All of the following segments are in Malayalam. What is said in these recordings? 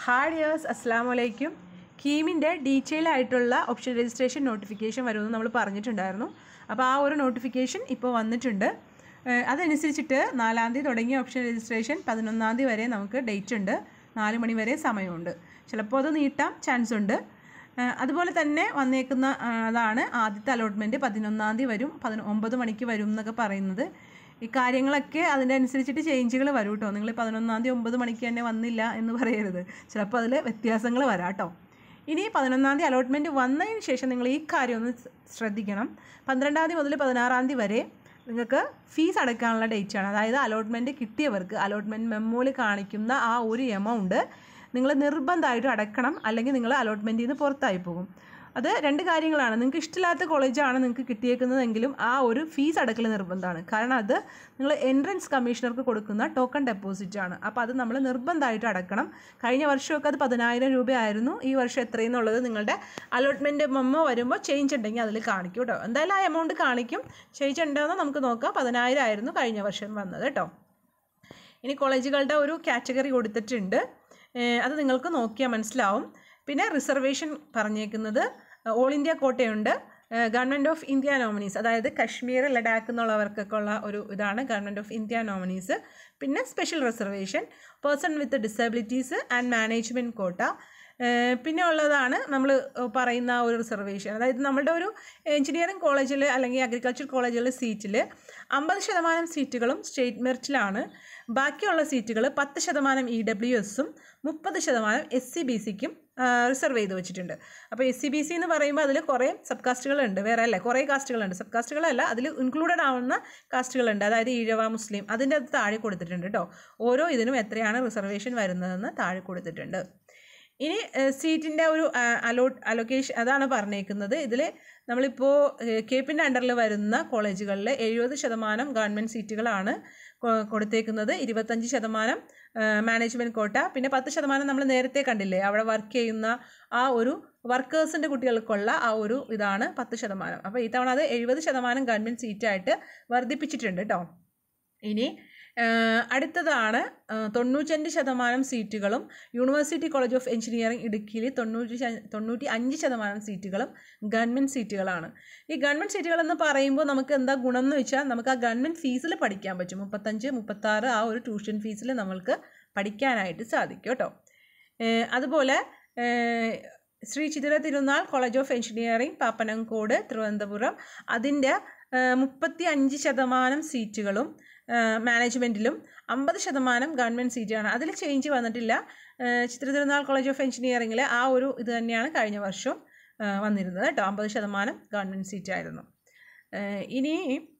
ഹായ് ഡിയേഴ്സ് അസ്സാം വലൈക്കും കീമിൻ്റെ ഡീറ്റെയിൽ ആയിട്ടുള്ള ഓപ്ഷൻ രജിസ്ട്രേഷൻ നോട്ടിഫിക്കേഷൻ വരുമെന്ന് നമ്മൾ പറഞ്ഞിട്ടുണ്ടായിരുന്നു അപ്പോൾ ആ ഒരു നോട്ടിഫിക്കേഷൻ ഇപ്പോൾ വന്നിട്ടുണ്ട് ഏഹ് അതനുസരിച്ചിട്ട് നാലാം തീയതി തുടങ്ങിയ ഓപ്ഷൻ രജിസ്ട്രേഷൻ പതിനൊന്നാം തീയതി വരെ നമുക്ക് ഡേറ്റ് ഉണ്ട് നാല് മണി വരെ സമയമുണ്ട് ചിലപ്പോൾ അത് നീട്ടാം ചാൻസ് ഉണ്ട് ഏഹ് അതുപോലെ തന്നെ വന്നേക്കുന്ന ആ, അതാണ് ആദ്യത്തെ അലോട്ട്മെൻറ്റ് പതിനൊന്നാം തീയതി വരും പതിന ഒമ്പത് മണിക്ക് വരും എന്നൊക്കെ പറയുന്നത് ഈ കാര്യങ്ങളൊക്കെ അതിൻ്റെ അനുസരിച്ചിട്ട് ചേഞ്ചുകൾ വരും കേട്ടോ നിങ്ങൾ പതിനൊന്നാം തീയതി ഒമ്പത് മണിക്ക് തന്നെ വന്നില്ല എന്ന് പറയരുത് ചിലപ്പോൾ അതിൽ വ്യത്യാസങ്ങൾ വരാം കേട്ടോ ഇനി പതിനൊന്നാം തീയതി അലോട്ട്മെൻറ്റ് വന്നതിന് ശേഷം നിങ്ങൾ ഈ കാര്യം ഒന്ന് സ് ശ്രദ്ധിക്കണം പന്ത്രണ്ടാം തീയതി മുതൽ പതിനാറാം തീയതി വരെ നിങ്ങൾക്ക് ഫീസ് അടയ്ക്കാനുള്ള ഡേറ്റ് ആണ് അതായത് അലോട്ട്മെൻറ്റ് കിട്ടിയവർക്ക് അലോട്ട്മെൻറ്റ് മെമ്മോയിൽ കാണിക്കുന്ന ആ ഒരു എമൗണ്ട് നിങ്ങൾ നിർബന്ധമായിട്ടും അടയ്ക്കണം അല്ലെങ്കിൽ നിങ്ങൾ അലോട്ട്മെൻറ്റിൽ നിന്ന് പുറത്തായി പോകും അത് രണ്ട് കാര്യങ്ങളാണ് നിങ്ങൾക്ക് ഇഷ്ടമില്ലാത്ത കോളേജാണ് നിങ്ങൾക്ക് കിട്ടിയേക്കുന്നതെങ്കിലും ആ ഒരു ഫീസ് അടക്കൽ നിർബന്ധമാണ് കാരണം അത് നിങ്ങൾ എൻട്രൻസ് കമ്മീഷണർക്ക് കൊടുക്കുന്ന ടോക്കൺ ഡെപ്പോസിറ്റ് ആണ് അപ്പോൾ അത് നമ്മൾ നിർബന്ധമായിട്ട് അടക്കണം കഴിഞ്ഞ വർഷമൊക്കെ അത് പതിനായിരം രൂപയായിരുന്നു ഈ വർഷം എത്രയെന്നുള്ളത് നിങ്ങളുടെ അലോട്ട്മെൻറ്റ് മെമ്മോ വരുമ്പോൾ ചേഞ്ച് ഉണ്ടെങ്കിൽ അതിൽ കാണിക്കും കേട്ടോ എന്തായാലും ആ എമൗണ്ട് കാണിക്കും ചേഞ്ച് ഉണ്ടോയെന്ന് നമുക്ക് നോക്കാം പതിനായിരം ആയിരുന്നു കഴിഞ്ഞ വർഷം വന്നത് കേട്ടോ ഇനി കോളേജുകളുടെ ഒരു കാറ്റഗറി കൊടുത്തിട്ടുണ്ട് ഏഹ് അത് നിങ്ങൾക്ക് നോക്കിയാൽ മനസ്സിലാവും പിന്നെ റിസർവേഷൻ പറഞ്ഞേക്കുന്നത് ഓൾ ഇന്ത്യ കോട്ടയുണ്ട് ഗവൺമെൻറ് ഓഫ് ഇന്ത്യ നോമിനീസ് അതായത് കശ്മീർ ലഡാക്ക് എന്നുള്ളവർക്കൊക്കെ ഉള്ള ഒരു ഇതാണ് ഗവൺമെൻറ് ഓഫ് ഇന്ത്യ നോമിനീസ് പിന്നെ special reservation person with disabilities and management quota ഏഹ് പിന്നെ ഉള്ളതാണ് നമ്മൾ പറയുന്ന ആ ഒരു റിസർവേഷൻ അതായത് നമ്മുടെ ഒരു എഞ്ചിനീയറിംഗ് കോളേജിൽ അല്ലെങ്കിൽ അഗ്രികൾച്ചർ കോളേജിലെ സീറ്റിൽ അമ്പത് ശതമാനം സീറ്റുകളും സ്റ്റേറ്റ് മെറിറ്റിലാണ് ബാക്കിയുള്ള സീറ്റുകൾ പത്ത് ശതമാനം ഇ ഡബ്ല്യു എസും മുപ്പത് ശതമാനം എസ് സി ബി സിക്കും റിസർവ് ചെയ്ത് വെച്ചിട്ടുണ്ട് അപ്പോൾ എസ് സി ബി സി എന്ന് പറയുമ്പോൾ അതിൽ കുറേ സബ് കാസ്റ്റുകളുണ്ട് വേറെ അല്ലേ കുറേ കാസ്റ്റുകളുണ്ട് സബ് കാസ്റ്റുകളല്ല അതിൽ ഇൻക്ലൂഡഡ് ആവുന്ന കാസ്റ്റുകളുണ്ട് അതായത് ഈഴവ മുസ്ലിം അതിൻ്റെ അത് താഴെ കൊടുത്തിട്ടുണ്ട് കേട്ടോ ഓരോ ഇതിനും എത്രയാണ് റിസർവേഷൻ വരുന്നതെന്ന് താഴെ കൊടുത്തിട്ടുണ്ട് ഇനി സീറ്റിൻ്റെ ഒരു അലോട്ട് അലൊക്കേഷൻ അതാണ് പറഞ്ഞേക്കുന്നത് ഇതിൽ നമ്മളിപ്പോൾ കേപ്പിൻ്റെ അണ്ടറിൽ വരുന്ന കോളേജുകളിൽ എഴുപത് ശതമാനം ഗവൺമെൻറ് സീറ്റുകളാണ് കൊ- കൊടുത്തേക്കുന്നത് ഇരുപത്തഞ്ച് ശതമാനം മാനേജ്മെൻറ്റ് കോട്ട പിന്നെ പത്ത് ശതമാനം നമ്മൾ നേരത്തെ കണ്ടില്ലേ അവിടെ വർക്ക് ചെയ്യുന്ന ആ ഒരു വർക്കേഴ്സിൻ്റെ കുട്ടികൾക്കുള്ള ആ ഒരു ഇതാണ് പത്ത് ശതമാനം അപ്പോൾ ഇത്തവണ അത് എഴുപത് ശതമാനം ഗവൺമെൻറ് സീറ്റായിട്ട് വർദ്ധിപ്പിച്ചിട്ടുണ്ട് കേട്ടോ ഇനി ആ, അടുത്തതാണ് ആ, തൊണ്ണൂറ്റഞ്ച് ശതമാനം സീറ്റുകളും യൂണിവേഴ്സിറ്റി കോളേജ് ഓഫ് എഞ്ചിനീയറിംഗ് ഇടുക്കിയിൽ തൊണ്ണൂറ്റി ശ- തൊണ്ണൂറ്റി അഞ്ച് ശതമാനം സീറ്റുകളും ഗവൺമെൻറ് സീറ്റുകളാണ് ഈ ഗവൺമെൻറ് സീറ്റുകൾ എന്ന് പറയുമ്പോൾ നമുക്ക് എന്താ ഗുണം എന്ന് വെച്ചാൽ നമുക്ക് ആ ഗവൺമെൻറ് ഫീസിൽ പഠിക്കാൻ പറ്റും മുപ്പത്തഞ്ച് മുപ്പത്താറ് ആ ഒരു ട്യൂഷൻ ഫീസിൽ നമ്മൾക്ക് പഠിക്കാനായിട്ട് സാധിക്കും കേട്ടോ ഏഹ് അതുപോലെ ഏഹ് Shri Chithira Thirunal college of engineering Pappanamcode Thiruvananthapuram അതിൻ്റെ മുപ്പത്തി അഞ്ച് ശതമാനം സീറ്റുകളും മാനേജ്മെൻറ്റിലും അമ്പത് ശതമാനം ഗവൺമെൻറ് സീറ്റാണ് അതിൽ ചേഞ്ച് വന്നിട്ടില്ല ഏഹ് ചിത്ര തിരുനാൾ കോളേജ് ഓഫ് എഞ്ചിനീയറിംഗിൽ ആ ഒരു ഇത് തന്നെയാണ് കഴിഞ്ഞ വർഷം ഏഹ് വന്നിരുന്നത് കേട്ടോ അമ്പത് ശതമാനം ഗവൺമെൻറ് സീറ്റായിരുന്നു ഏഹ് ഇനി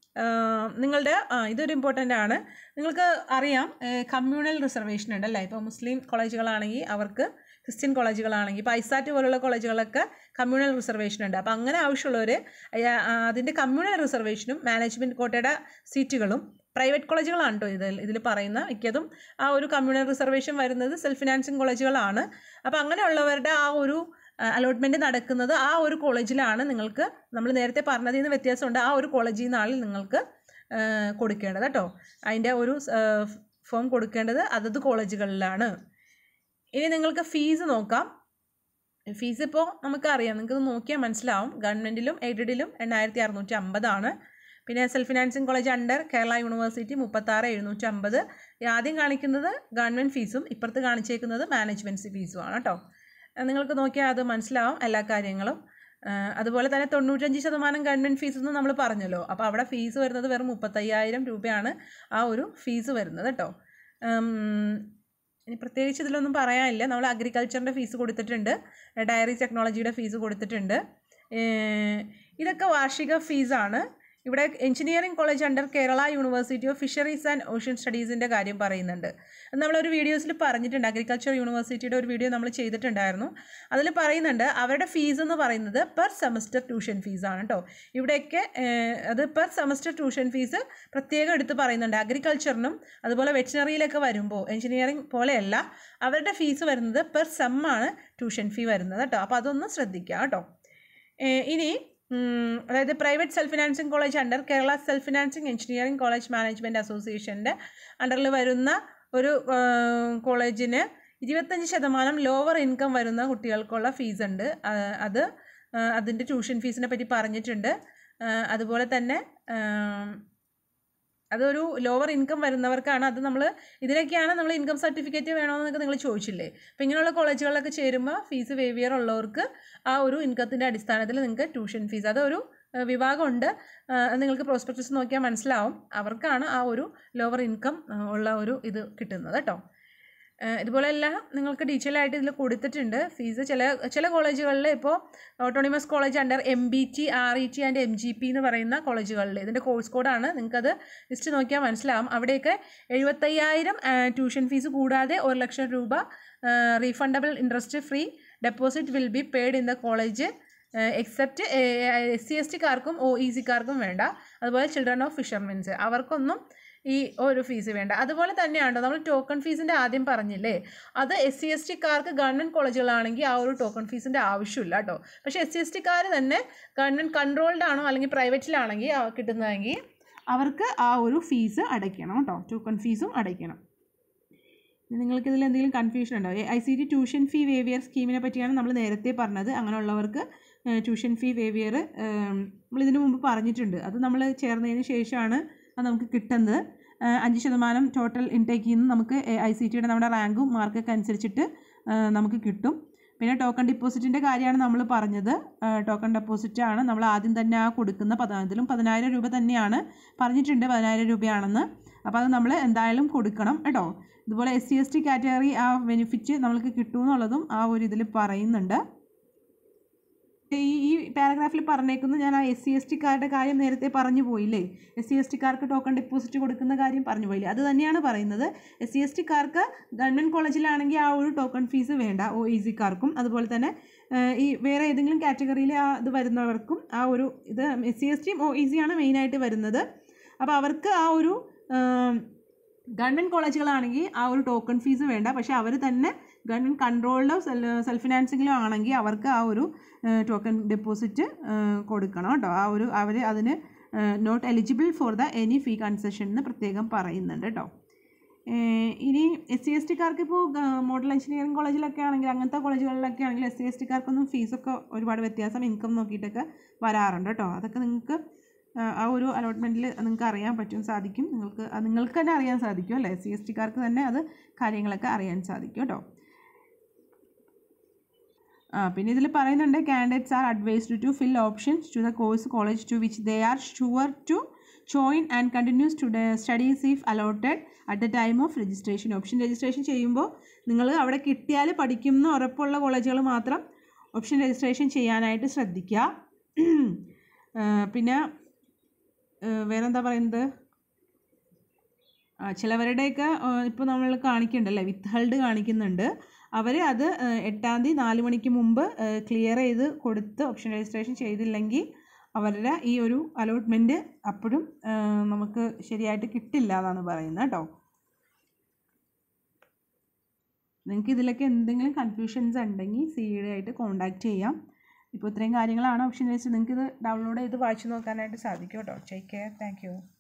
ആഹ് നിങ്ങളുടെ ആ, ഇതൊരു ഇമ്പോർട്ടൻ്റ് ആണ് നിങ്ങൾക്ക് അറിയാം കമ്മ്യൂണൽ റിസർവേഷൻ ഉണ്ട് അല്ലേ ഇപ്പോൾ മുസ്ലിം കോളേജുകളാണെങ്കിൽ അവർക്ക് ക്രിസ്ത്യൻ കോളേജുകളാണെങ്കിൽ ഇപ്പോൾ ഐസാറ്റ് പോലുള്ള കോളേജുകളൊക്കെ കമ്മ്യൂണൽ റിസർവേഷൻ ഉണ്ട് അപ്പോൾ അങ്ങനെ ആവശ്യമുള്ളവർ അതിൻ്റെ കമ്മ്യൂണൽ റിസർവേഷനും മാനേജ്മെൻറ്റ് കോട്ടയുടെ സീറ്റുകളും പ്രൈവറ്റ് കോളേജുകളാണ് കേട്ടോ ഇതിൽ ഇതിൽ പറയുന്ന മിക്കതും ആ ഒരു കമ്മ്യൂണൽ റിസർവേഷൻ വരുന്നത് സെൽഫ് ഫിനാൻസിങ് കോളേജുകളാണ് അപ്പോൾ അങ്ങനെയുള്ളവരുടെ ആ ഒരു അലോട്ട്മെൻറ്റ് നടക്കുന്നത് ആ ഒരു കോളേജിലാണ് നിങ്ങൾക്ക് നമ്മൾ നേരത്തെ പറഞ്ഞതിൽ നിന്ന് വ്യത്യാസമുണ്ട് ആ ഒരു കോളേജിൽ നിന്നാണ് നിങ്ങൾക്ക് ആ, കൊടുക്കേണ്ടത് കേട്ടോ അതിൻ്റെ ഒരു ഫോം കൊടുക്കേണ്ടത് അതത് കോളേജുകളിലാണ് ഇനി നിങ്ങൾക്ക് ഫീസ് നോക്കാം ഫീസ് ഇപ്പോൾ നമുക്കറിയാം നിങ്ങൾക്ക് നോക്കിയാൽ മനസ്സിലാവും ഗവൺമെൻറ്റിലും എയ്ഡഡിലും എണ്ണായിരത്തി അറുന്നൂറ്റി അമ്പതാണ് പിന്നെ self financing college under Kerala university മുപ്പത്താറ് എഴുന്നൂറ്റി അമ്പത് ആദ്യം കാണിക്കുന്നത് ഗവൺമെൻറ് ഫീസും ഇപ്പുറത്ത് കാണിച്ചേക്കുന്നത് മാനേജ്മെൻറ്റ് ഫീസുമാണ് കേട്ടോ അത് നിങ്ങൾക്ക് നോക്കിയാൽ അത് മനസ്സിലാവും എല്ലാ കാര്യങ്ങളും ആ, അതുപോലെ തന്നെ തൊണ്ണൂറ്റഞ്ച് ശതമാനം ഗവൺമെൻറ് ഫീസ് എന്ന് നമ്മൾ പറഞ്ഞല്ലോ അപ്പോൾ അവിടെ ഫീസ് വരുന്നത് വെറും മുപ്പത്തയ്യായിരം രൂപയാണ് ആ ഒരു ഫീസ് വരുന്നത് കേട്ടോ ഉം, ഇനി പ്രത്യേകിച്ച് ഇതിലൊന്നും പറയാനില്ല നമ്മൾ അഗ്രികൾച്ചറിൻ്റെ ഫീസ് കൊടുത്തിട്ടുണ്ട് ഡയറി ടെക്നോളജിയുടെ ഫീസ് കൊടുത്തിട്ടുണ്ട് ഏഹ് ഇതൊക്കെ വാർഷിക ഫീസാണ് ഇവിടെ engineering college under Kerala university of fisheries and ocean സ്റ്റഡീസിൻ്റെ കാര്യം പറയുന്നുണ്ട് അത് നമ്മളൊരു വീഡിയോസിൽ പറഞ്ഞിട്ടുണ്ട് അഗ്രികൾച്ചർ യൂണിവേഴ്സിറ്റിയുടെ ഒരു വീഡിയോ നമ്മൾ ചെയ്തിട്ടുണ്ടായിരുന്നു അതിൽ പറയുന്നുണ്ട് അവരുടെ ഫീസ് എന്ന് പറയുന്നത് പെർ സെമസ്റ്റർ ട്യൂഷൻ ഫീസാണ് കേട്ടോ ഇവിടെയൊക്കെ ഏഹ്, അത് പെർ സെമസ്റ്റർ ട്യൂഷൻ ഫീസ് പ്രത്യേകം എടുത്ത് പറയുന്നുണ്ട് അഗ്രികൾച്ചറിനും അതുപോലെ വെറ്റിനറിയിലൊക്കെ വരുമ്പോൾ എഞ്ചിനീയറിംഗ് പോലെയല്ല അവരുടെ ഫീസ് വരുന്നത് പെർ സെമ്മാണ് ട്യൂഷൻ ഫീ വരുന്നത് കേട്ടോ അപ്പോൾ അതൊന്ന് ശ്രദ്ധിക്കുക കേട്ടോ ഏഹ്, ഇനി ഉം, അതായത് private self financing college under Kerala self financing engineering college management അസോസിയേഷൻ്റെ അണ്ടറിൽ വരുന്ന ഒരു കോളേജിന് ഇരുപത്തഞ്ച് ശതമാനം ലോവർ ഇൻകം വരുന്ന കുട്ടികൾക്കുള്ള ഫീസ് ഉണ്ട് ആ, അത് ആ, അതിൻ്റെ ട്യൂഷൻ ഫീസിനെ പറ്റി പറഞ്ഞിട്ടുണ്ട് ആ, അതുപോലെ തന്നെ ആ, അതൊരു ലോവർ ഇൻകം വരുന്നവർക്കാണ് അത് നമ്മൾ ഇതിനൊക്കെയാണ് നമ്മൾ ഇൻകം സർട്ടിഫിക്കറ്റ് വേണമെന്നൊക്കെ നിങ്ങൾ ചോദിച്ചില്ലേ അപ്പോൾ ഇങ്ങനെയുള്ള കോളേജുകളിലൊക്കെ ചേരുമ്പോൾ ഫീസ് വേവിയർ ഉള്ളവർക്ക് ആ ഒരു ഇൻകത്തിൻ്റെ അടിസ്ഥാനത്തിൽ നിങ്ങൾക്ക് ട്യൂഷൻ ഫീസ് അതൊരു ആ, വിഭാഗമുണ്ട് ആ, അത് നിങ്ങൾക്ക് പ്രോസ്പെക്ടസ് നോക്കിയാൽ മനസ്സിലാവും അവർക്കാണ് ആ ഒരു ലോവർ ഇൻകം ഉള്ള ഒരു ഇത് കിട്ടുന്നത് കേട്ടോ ഏഹ് ഇതുപോലെ എല്ലാം നിങ്ങൾക്ക് ഡീറ്റെയിൽ ആയിട്ട് ഇതിൽ കൊടുത്തിട്ടുണ്ട് ഫീസ് ചില ചില കോളേജുകളിൽ ഇപ്പോൾ autonomous college under M B T R E T and M G P എന്ന് പറയുന്ന കോളേജുകളിൽ ഇതിൻ്റെ കോഴ്സ് കോഡാണ് നിങ്ങൾക്കത് ലിസ്റ്റ് നോക്കിയാൽ മനസ്സിലാവും അവിടെയൊക്കെ എഴുപത്തയ്യായിരം ട്യൂഷൻ ഫീസ് കൂടാതെ ഒരു ലക്ഷം രൂപ refundable interest free deposit will be paid in the college except S C S ടിക്കാർക്കും ഒ ഇ സിക്കാർക്കും വേണ്ട അതുപോലെ ചിൽഡ്രൻ ഓഫ് ഫിഷർമെൻസ് അവർക്കൊന്നും ഈ ഒരു ഫീസ് വേണ്ട അതുപോലെ തന്നെയാണ് നമ്മൾ ടോക്കൺ ഫീസിൻ്റെ ആദ്യം പറഞ്ഞില്ലേ അത് എസ് സി എസ് ടിക്കാർക്ക് ഗവൺമെൻറ് കോളേജുകളാണെങ്കിൽ ആ ഒരു ടോക്കൺ ഫീസിൻ്റെ ആവശ്യമില്ല കേട്ടോ പക്ഷേ എസ് സി എസ് ടിക്കാർ തന്നെ ഗവൺമെൻറ് കൺട്രോൾഡ് ആണോ അല്ലെങ്കിൽ പ്രൈവറ്റിലാണെങ്കിൽ ആ കിട്ടുന്നതെങ്കിൽ അവർക്ക് ആ ഒരു ഫീസ് അടയ്ക്കണം കേട്ടോ ടോക്കൺ ഫീസും അടയ്ക്കണം ഇനി നിങ്ങൾക്ക് ഇതിൽ എന്തെങ്കിലും കൺഫ്യൂഷൻ ഉണ്ടോ I C T tuition fee waiver സ്കീമിനെ പറ്റിയാണ് നമ്മൾ നേരത്തെ പറഞ്ഞത് അങ്ങനെയുള്ളവർക്ക് ട്യൂഷൻ ഫീ വേവിയർ നമ്മൾ ഇതിനു മുമ്പ് പറഞ്ഞിട്ടുണ്ട് അത് നമ്മൾ ചേർന്നതിന് ശേഷമാണ് അത് നമുക്ക് കിട്ടുന്നത് ആ, അഞ്ച് ശതമാനം ടോട്ടൽ ഇൻടേക്കിൽ നിന്ന് നമുക്ക് ഐ സി ടിയുടെ നമ്മുടെ റാങ്കും മാർക്കൊക്കെ അനുസരിച്ചിട്ട് ആ, നമുക്ക് കിട്ടും പിന്നെ ടോക്കൺ ഡിപ്പോസിറ്റിൻ്റെ കാര്യമാണ് നമ്മൾ പറഞ്ഞത് ടോക്കൺ ഡെപ്പോസിറ്റ് ആണ് നമ്മൾ ആദ്യം തന്നെ ആ കൊടുക്കുന്ന പത ഇതിലും പതിനായിരം രൂപ തന്നെയാണ് പറഞ്ഞിട്ടുണ്ട് പതിനായിരം രൂപയാണെന്ന് അപ്പോൾ അത് നമ്മൾ എന്തായാലും കൊടുക്കണം കേട്ടോ ഇതുപോലെ S C S T category ആ ബെനിഫിറ്റ് നമ്മൾക്ക് കിട്ടുമെന്നുള്ളതും ആ ഒരു ഇതിൽ പറയുന്നുണ്ട് ഈ ഈ പാരഗ്രാഫിൽ പറഞ്ഞേക്കുന്നത് ഞാൻ ആ എസ് സി എസ് ടിക്കാരുടെ കാര്യം നേരത്തെ പറഞ്ഞു പോയില്ലേ എസ് സി എസ് ടിക്കാർക്ക് ടോക്കൺ ഡെപ്പോസിറ്റ് കൊടുക്കുന്ന കാര്യം പറഞ്ഞു പോയില്ലേ അത് തന്നെയാണ് പറയുന്നത് എസ് സി എസ് ടിക്കാർക്ക് ഗവൺമെൻറ് കോളേജിലാണെങ്കിൽ ആ ഒരു ടോക്കൺ ഫീസ് വേണ്ട ഒ ഇ സിക്കാർക്കും അതുപോലെ തന്നെ ഏഹ്, ഈ വേറെ ഏതെങ്കിലും കാറ്റഗറിയിൽ ആ ഇത് വരുന്നവർക്കും ആ ഒരു ഇത് എസ് സി എസ് ടിയും ഒ ഇ സിയാണ് മെയിനായിട്ട് വരുന്നത് അപ്പോൾ അവർക്ക് ആ ഒരു ഗവൺമെൻറ് കോളേജുകളാണെങ്കിൽ ആ ഒരു ടോക്കൺ ഫീസ് വേണ്ട പക്ഷേ അവർ തന്നെ ഗവൺമെൻറ് കൺട്രോൾഡോ സെൽഫ് ഫിനാൻസിങ്ങിലോ ആണെങ്കിൽ അവർക്ക് ആ ഒരു ടോക്കൺ ഡെപ്പോസിറ്റ് കൊടുക്കണം കേട്ടോ ആ ഒരു അവർ അതിന് not eligible for the any fee concession എന്ന് പ്രത്യേകം പറയുന്നുണ്ട് കേട്ടോ ഏഹ് ഇനി എസ് സി എസ് ടിക്കാർക്ക് ഇപ്പോൾ മോഡൽ എഞ്ചിനീയറിംഗ് കോളേജിലൊക്കെ ആണെങ്കിൽ അങ്ങനത്തെ കോളേജുകളിലൊക്കെ ആണെങ്കിൽ എസ് സി എസ് ടിക്കാർക്കൊന്നും ഫീസൊക്കെ ഒരുപാട് വ്യത്യാസം ഇൻകം നോക്കിയിട്ടൊക്കെ വരാറുണ്ട് കേട്ടോ അതൊക്കെ നിങ്ങൾക്ക് ആ ഒരു അലോട്ട്മെൻറ്റിൽ നിങ്ങൾക്ക് അറിയാൻ പറ്റും സാധിക്കും നിങ്ങൾക്ക് അത് നിങ്ങൾക്ക് തന്നെ അറിയാൻ സാധിക്കും അല്ലേ എസ് സി എസ് ടിക്കാർക്ക് തന്നെ അത് കാര്യങ്ങളൊക്കെ അറിയാൻ സാധിക്കും കേട്ടോ ആ പിന്നെ ഇതിൽ പറയുന്നുണ്ട് candidates are advised to fill options to the course college to which they are sure to join and continues to studies if allotted at the time of registration option registration ചെയ്യുമ്പോൾ നിങ്ങൾ അവിടെ കിട്ടിയാൽ പഠിക്കുന്ന ഉറപ്പുള്ള കോളേജുകൾ മാത്രം ഓപ്ഷൻ രജിസ്ട്രേഷൻ ചെയ്യാനായിട്ട് ശ്രദ്ധിക്കുക ആ, പിന്നെ ആ, വേറെന്താ പറയുന്നത് ആ, ചിലവരുടെയൊക്കെ ഇപ്പോൾ നമ്മൾ കാണിക്കുന്നുണ്ടല്ലേ വിത്ത് ഹെൽഡ് കാണിക്കുന്നുണ്ട് അവർ അത് ആ, എട്ടാം തീയതി നാല് മണിക്ക് മുമ്പ് ക്ലിയർ ചെയ്ത് കൊടുത്ത് ഓപ്ഷൻ രജിസ്ട്രേഷൻ ചെയ്തില്ലെങ്കിൽ അവരുടെ ഈ ഒരു അലോട്ട്മെൻറ്റ് അപ്പോഴും ആ, നമുക്ക് ശരിയായിട്ട് കിട്ടില്ല എന്നാണ് പറയുന്നത് കേട്ടോ നിങ്ങൾക്ക് ഇതിലൊക്കെ എന്തെങ്കിലും കൺഫ്യൂഷൻസ് ഉണ്ടെങ്കിൽ സി ഡി ആയിട്ട് കോൺടാക്റ്റ് ചെയ്യാം ഇപ്പോൾ ഇത്രയും കാര്യങ്ങളാണ് ഓപ്ഷൻ രജിസ്റ്റർ നിങ്ങൾക്ക് ഇത് ഡൗൺലോഡ് ചെയ്ത് വായിച്ചു നോക്കാനായിട്ട് സാധിക്കും കേട്ടോ ടേക്ക് കെയർ താങ്ക് യു